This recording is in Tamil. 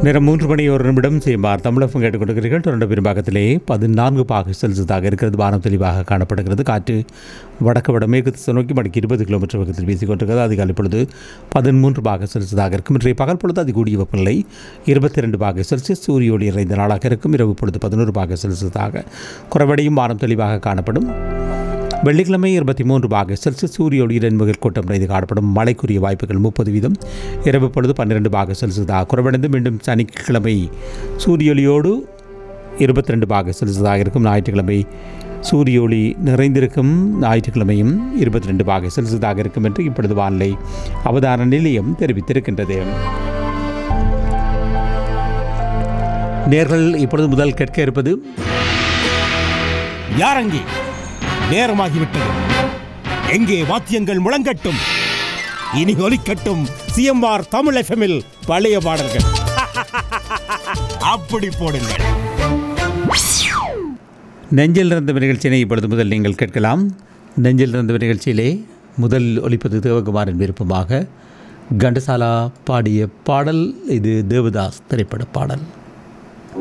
நேரம் மூன்று மணி ஒரு நிமிடம் செய்யுமாறு தமிழகம் கேட்டுக்கொண்டிருக்கிறீர்கள் தொடர்ந்து பெரும்பாகத்திலே பதினான்கு பாக செல்சியஸாக இருக்கிறது வானம் தெளிவாக காணப்படுகிறது காற்று வடக்கு வடமேற்கு திசை நோக்கி மணிக்கு இருபது கிலோமீட்டர் வேகத்தில் வீசிக்கொண்டிருக்கிறது அதிகாலை பொழுது பதிமூன்று பாக செல்சியஸாக இருக்கும் இன்றைய பகல் பொழுது அதிகூடிய வெப்பநிலை இருபத்தி ரெண்டு பாக செல்சியஸ் சூரிய ஒளி நிறைந்த நாளாக இருக்கும் இரவு பொழுது பதினோரு பாக செல்சியஸாக குறைவடையும் வானம் தெளிவாக காணப்படும் வெள்ளிக்கிழமை இருபத்தி மூன்று பாக செல்சியஸ் சூரிய ஒளியுடன் மிகல் கூட்டம் நிறைந்து காணப்படும் மழைக்குரிய வாய்ப்புகள் முப்பது வீதம் இரவு பொழுது பன்னிரெண்டு பாக செல்சியஸாக குறைவடைந்து மீண்டும் சனிக்கிழமை சூரிய ஒளியோடு இருபத்தி ரெண்டு பாக செல்சியஸாக இருக்கும் ஞாயிற்றுக்கிழமை சூரிய ஒளி நிறைந்திருக்கும் ஞாயிற்றுக்கிழமையும் இருபத்தி ரெண்டு பாக செல்சியஸாக இருக்கும் என்று இப்பொழுது வானிலை அவதார நிலையம் தெரிவித்திருக்கின்றது நேர்கள் இப்பொழுது முதல் கேட்க இருப்பது யாரங்கே நேரமாகிவிட்டது எங்கே வாத்தியங்கள் முழங்கட்டும் இனி ஒலிக்கட்டும் சிஎம்ஆர் தமிழ் எஃப்எம்மில் பழைய பாடல்கள் அப்படி போடுங்கள் நெஞ்சில் இருந்த நிகழ்ச்சியினை இப்பொழுது முதல் நீங்கள் கேட்கலாம் நெஞ்சில் இருந்த நிகழ்ச்சியிலே முதல் ஒலிப்பது தேவகுமாரின் விருப்பமாக கண்டசாலா பாடிய பாடல் இது தேவதாஸ் திரைப்பட பாடல்